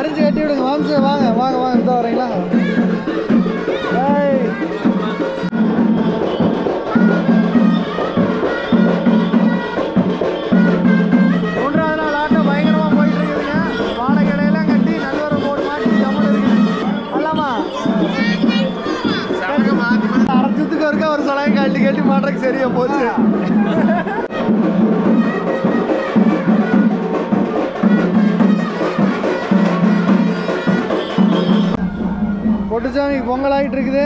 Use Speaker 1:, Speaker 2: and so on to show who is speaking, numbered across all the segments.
Speaker 1: அரிஞ்சு கட்டி விடுங்க மாம்சு வாங்க வாங்க வாங்க இந்த வரீங்களா ஏய். மூன்றாவது நாள் ஆட்டம் பயங்கரமா போயிட்டு இருக்குதுங்க வாழை கடையெல்லாம் கட்டி நடுவர போடு மாட்டி ஜம்மன் இருக்குது அல்லாமா அரைச்சத்துக்கு இருக்க ஒரு சலகம் கட்டி கட்டி மாட்டுறதுக்கு சரியா போச்சு பொட்டுச்சாமி பொங்கல் ஆகிட்டு இருக்குது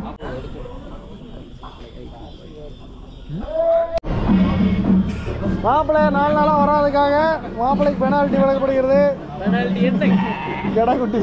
Speaker 1: மாப்பிள்ளை நாலு நாளாக வராதுக்காக மாப்பிள்ளைக்கு பெனால்ட்டி வழங்கப்படுகிறது கெடா குட்டி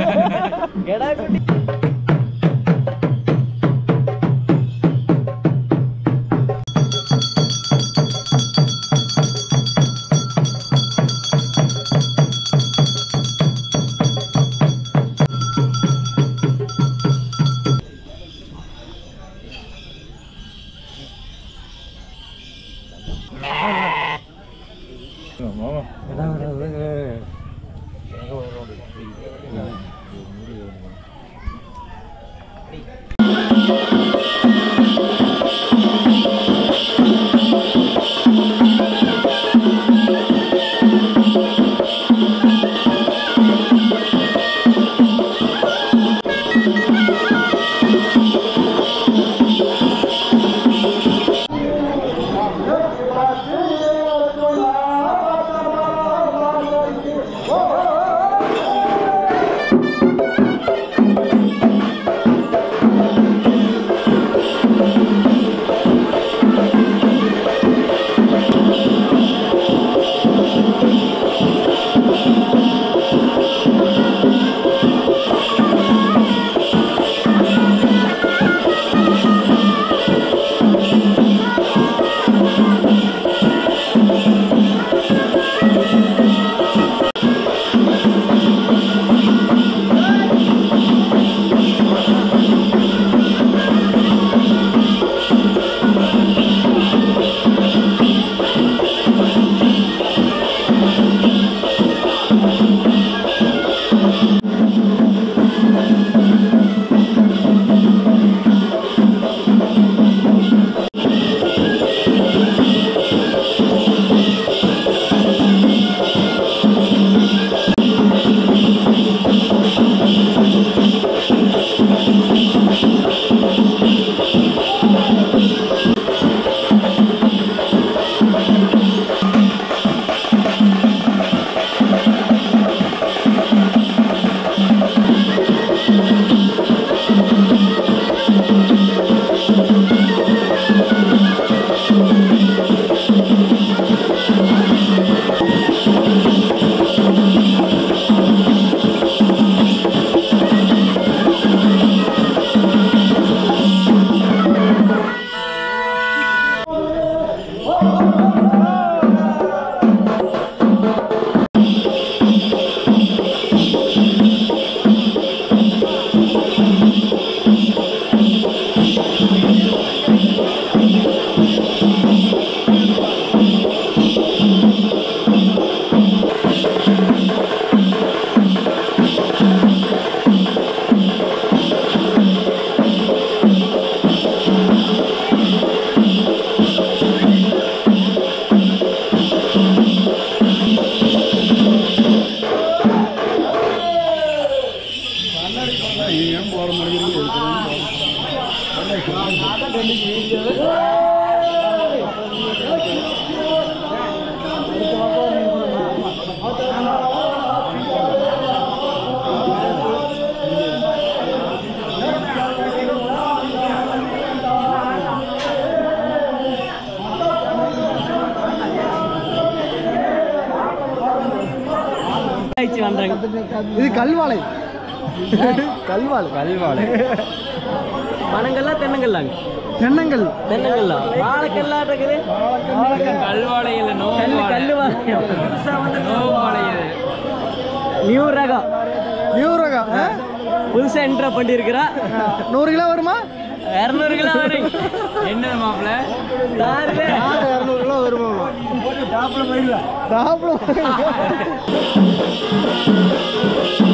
Speaker 2: ஆயிடுச்சு வந்தாங்க
Speaker 1: இது கல்வாழை கல்வாழை
Speaker 2: கல்வாழை பனங்கல்லா தென்னங்கல்லாங்க
Speaker 1: தென்னங்கள்
Speaker 2: தென்னங்கல்லா வாழைக்கல்லா இருக்குது
Speaker 3: கல்வாழையில் நோ
Speaker 2: கல்லு கல்லு வாழை
Speaker 3: நோ வாழையில்
Speaker 2: நியூ ரகம்
Speaker 1: நியூ ரகம் ஆ?
Speaker 2: புதுசா என்ட்ரா பண்ணியிருக்கிறா
Speaker 1: நூறு கிலோ வருமா
Speaker 2: இரநூறு கிலோ வரும்
Speaker 3: என்ன மாப்பிள்ள
Speaker 2: தாருல
Speaker 1: ஆறு இரநூறு கிலோ வருமா டாப்ல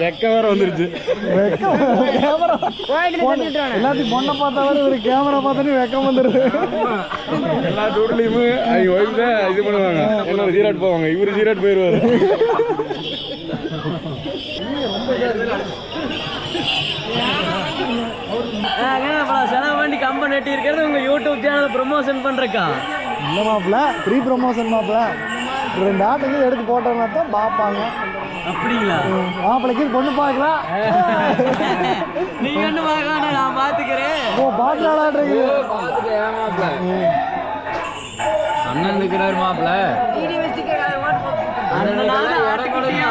Speaker 3: வெக்க வேற வந்துருச்சு
Speaker 1: கேமரா எல்லாத்தையும் பொண்ணை பார்த்தாலும் ஒரு கேமரா பார்த்தாலே வெக்கம் வந்துருது
Speaker 3: எல்லா டூர்லயுமே அவங்க ஒய்ஃப் தான் இது பண்ணுவாங்க என்ன சீராட் போவாங்க இவரு சீராட் போயிருவாரு
Speaker 2: செலவு பண்ணி கம்பெனி நட்டி இருக்கிறது உங்க யூடியூப் சேனல் ப்ரொமோஷன் பண்றக்கா
Speaker 1: இல்லை மாப்பிள்ள ப்ரீ ப்ரொமோஷன் மாப்பிள்ள ரெண்டு ஆட்டுக்கு எடுத்து போட்டோம்னா தான் பார்ப்பாங்க
Speaker 2: அப்படிங்களா
Speaker 1: மாப்பிள்ளைக்கு பொண்ணு பார்க்கலாம்
Speaker 2: நீங்க ஒண்ணு பார்க்க நான் பாத்துக்கிறேன்
Speaker 1: ஓ பாட்டு விளாடுறீங்க
Speaker 3: அண்ணன் இருக்கிறாரு மாப்பிள்ள
Speaker 2: அதனால இடம் கொடுங்க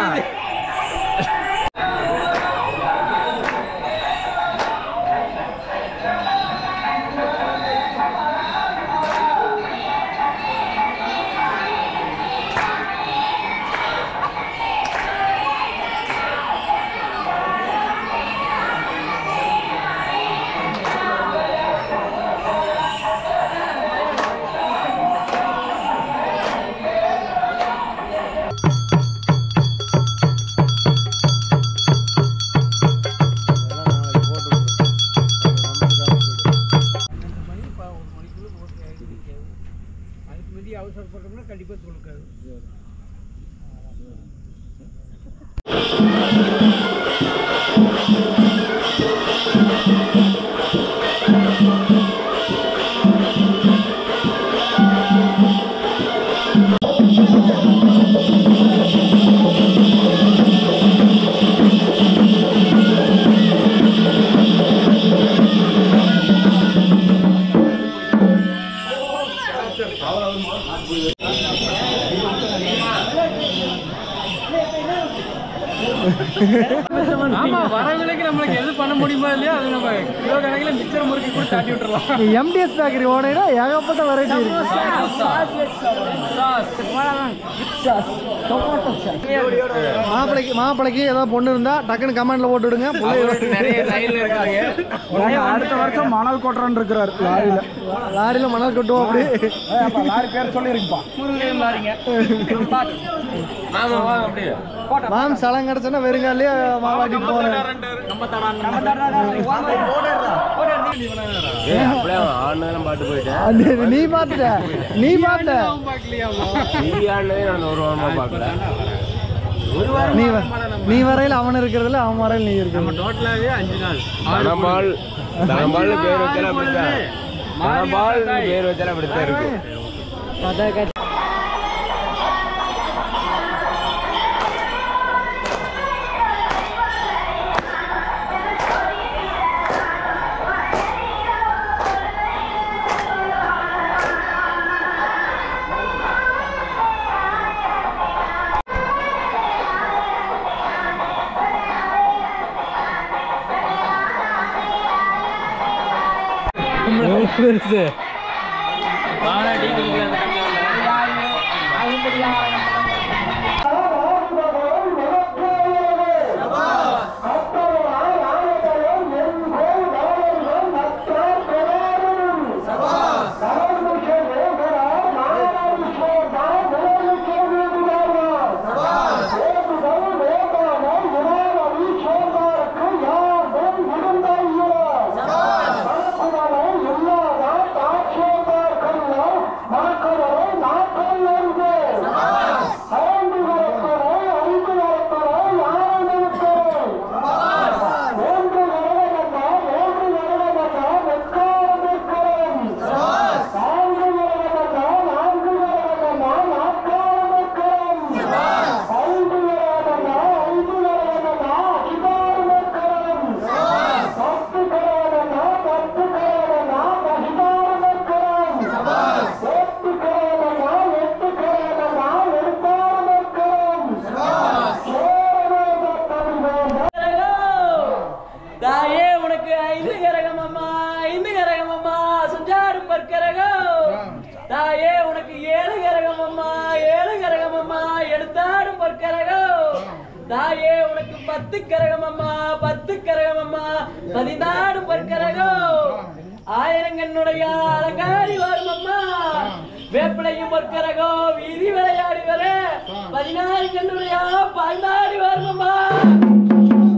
Speaker 3: ஆமா வரவிலைக்கு நம்மளுக்கு எது பண்ண முடியுமா இல்லையா அது நம்ம கிலோ கணக்கில் மிச்சர் முறுக்கி கூட தாட்டி விட்டுறலாம்
Speaker 1: எம்டிஎஸ் பேக்கரி ஓனைனா ஏகப்பட்ட வெரைட்டி இருக்கு மாப்பிளைக்கு மாப்பிளைக்கு ஏதாவது பொண்ணு இருந்தா டக்குன்னு கமெண்ட்ல போட்டு விடுங்க
Speaker 3: நிறைய லைன்ல இருக்காங்க
Speaker 1: அடுத்த வருஷம் மணல் கொட்டுறன்னு இருக்கிறார் லாரியில லாரியில மணல் கொட்டுவோம் அப்படி லாரி பேர் சொல்லி இருக்குப்பா
Speaker 3: ஆமா வாங்க அப்படியே
Speaker 1: மாம் சலம் கிடைச்சுன்னா வெறுங்காலே மாவாட்டி போறேன்
Speaker 3: அப்படியே ஆடுனதெல்லாம் பாட்டு போயிட்டேன்
Speaker 1: அது நீ பார்த்துட்ட நீ பார்த்த
Speaker 3: நீ ஆடுனதே நான் ஒரு வாரமா பார்க்கல
Speaker 1: நீ வ- நீ வரையில அவன் இருக்கிறதுல அவன் வரையில நீ இருக்கிறது
Speaker 3: டோட்டலாவே அஞ்சு நாள் தனபால் தனபால் பேர் வச்சாலும் அப்படித்தான் தனபால் பேர் வச்சாலும் அப்படித்தான் இருக்கும்
Speaker 1: பெருசு
Speaker 2: தாயே உனக்கு ஐந்து கரகம் அம்மா ஐந்து கரகம் அம்மா செஞ்சாடும் பற்கரகம் தாயே உனக்கு ஏழு கரகம் அம்மா ஏழு கரகம் அம்மா எடுத்தாடும் பற்கரகம் தாயே உனக்கு பத்து கரகம் அம்மா பத்து கரகம் அம்மா பதினாடும் பற்கரகம் ஆயிரங்கண்ணுடைய அலங்காரி வரும் அம்மா வேப்பிலையும் பொற்கரகம் வீதி விளையாடி வர பதினாறு கண்ணுடைய பாய்ந்தாடி வரும் அம்மா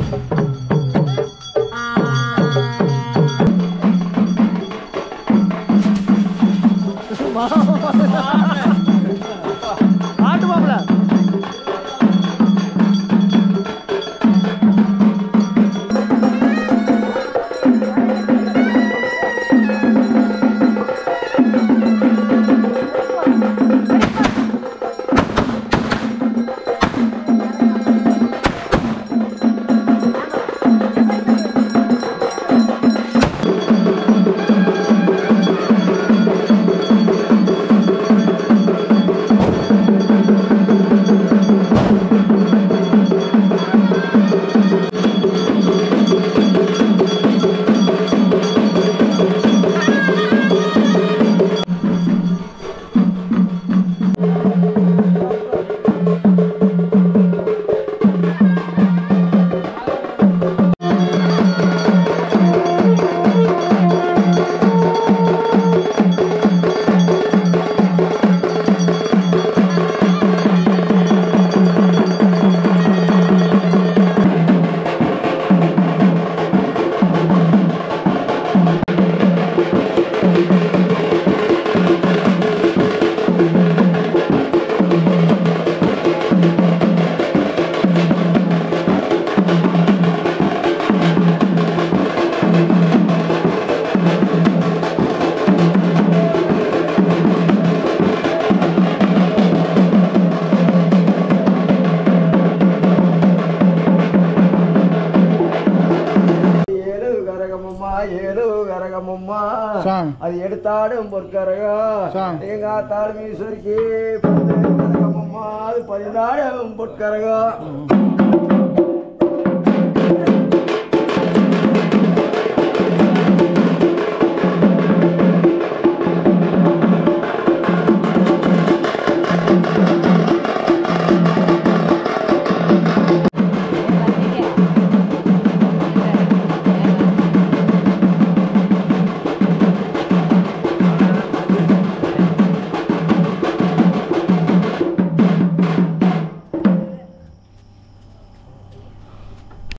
Speaker 1: ஆட்டு மாப்பிள
Speaker 4: ஏழு கரகமம்மா ஏழு கரகமம்மா
Speaker 1: சாமி.
Speaker 4: அது எடுத்தாடும் பொற்கரகம்
Speaker 1: சாமி.
Speaker 4: எங்க தாழ்மீஸ்வரிக்கு பத்து கரகமம்மா அது பதினாடும் பொற்கரகம்